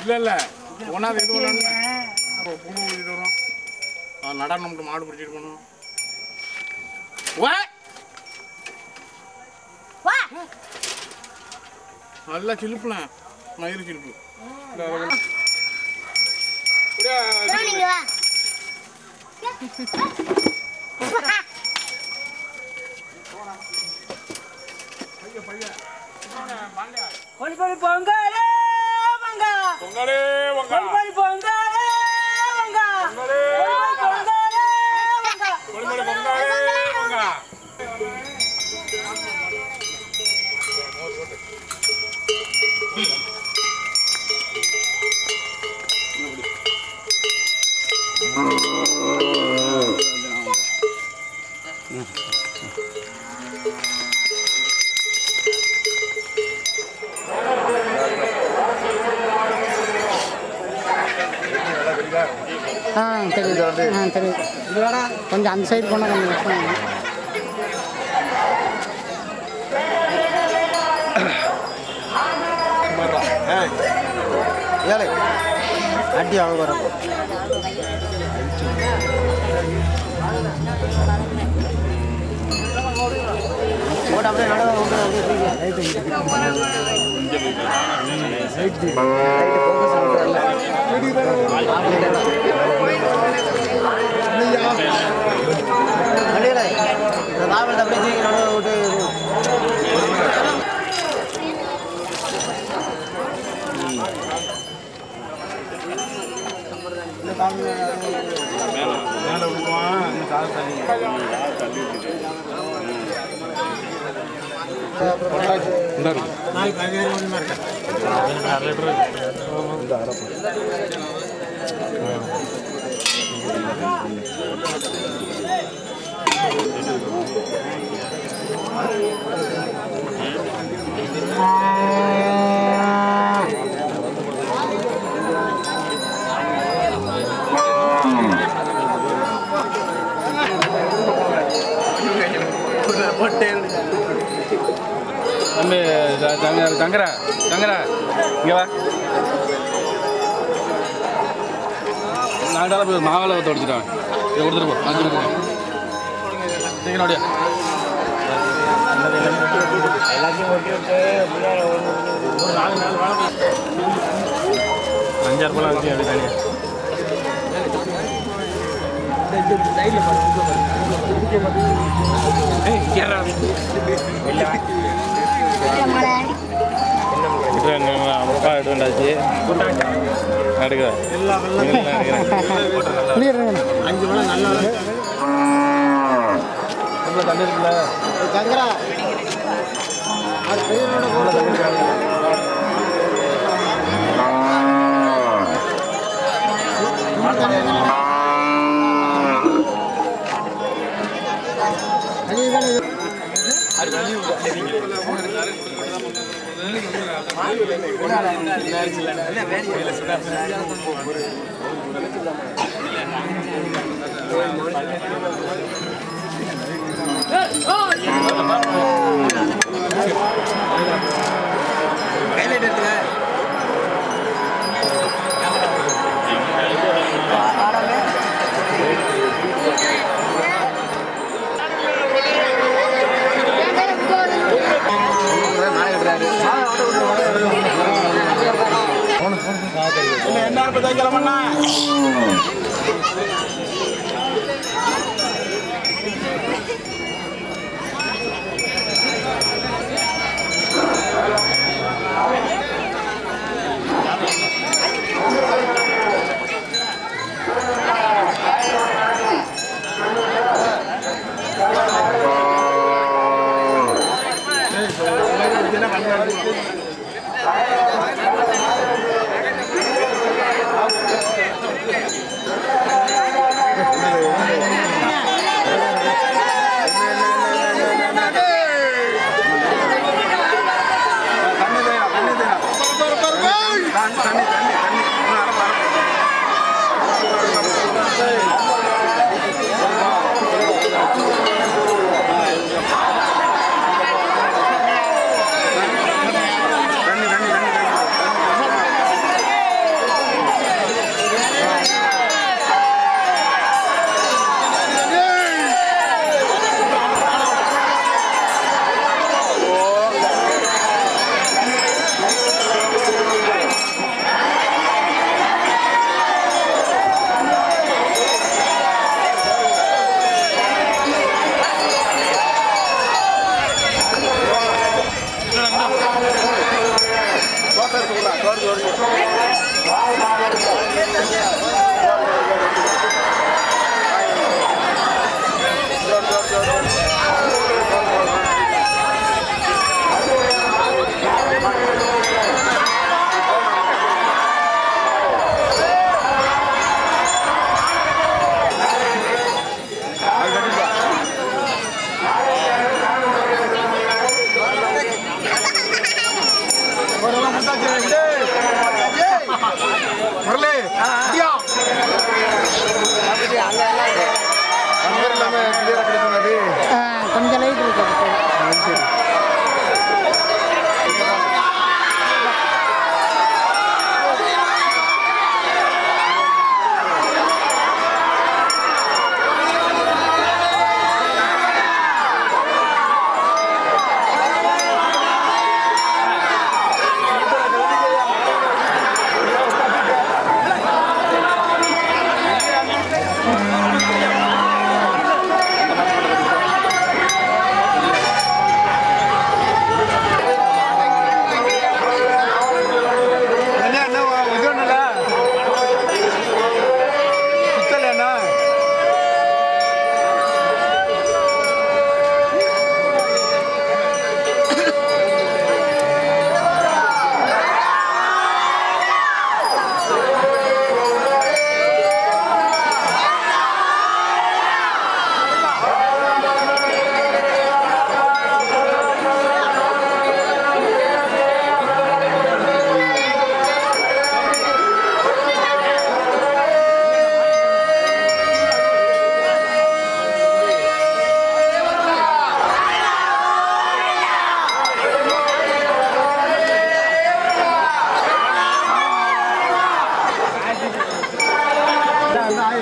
இல்லை இல்லை ஒன்றாவது இது ஒன்று அப்போ புழு ஊற்றிட்டு வரும் அது நடனம் மாடு பிடிச்சிட்டு போகணும் வா வா நல்லா சிலுப்புல மயிறு சிலுப்பு சரி, நீங்க வா பொன்பொழி பொங்கலே மங்க பொங்கலே பொங்கல் பொன்பொழி பொங்கலே மங்க பொங்கலே பொங்கலே மங்க பொங்கலே பொங்கலே பொங்கல் ஆ தெரியுது ஆ தெரியுது கொஞ்சம் அந்த சைடு போனால் கொஞ்சம் கஷ்டம் ஏழை அடி ஆக வரும் போட்டு அப்படியே நடுவில் விட்டு அப்படியே தூக்கி. ரைட்டு focus ஆகுது எல்லாம். அடியேடா, இந்த தாவரத்தை அப்படியே தூக்கி நடுவில் விட்டு மேலே விடுவான் இந்த கால் தள்ளி தம்பி த- தங்க தங்கரா தங்கரா இங்கே வா நாங்கள் போய் மாவில் தொடிச்சிட்டேன் இதை கொடுத்துட்டு போ அஞ்சு கொடுத்துருவோம் சீக்கிரம் ஓடியா அஞ்சாறு பழம் வச்சு அப்படி தனியாக அப்பா எடுத்து வந்தாச்சு எடுக்கிறேன் அஞ்சு மணி நல்லா தண்ணி இருக்குல்ல சங்கரா அது பெயரோட கூட என்ன இப்போ தைக்கலாமண்ணா ஆ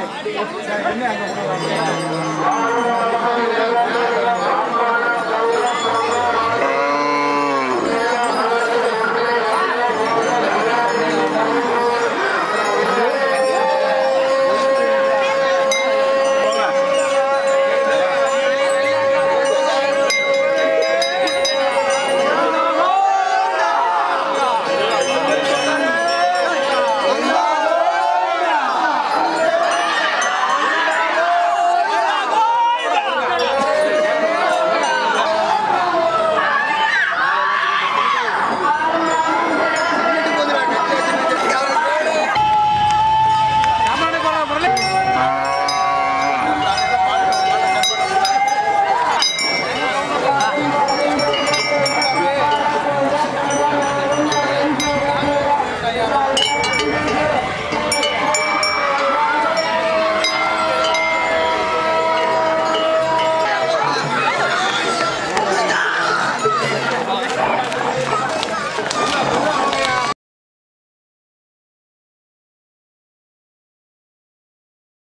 என்ன அங்கே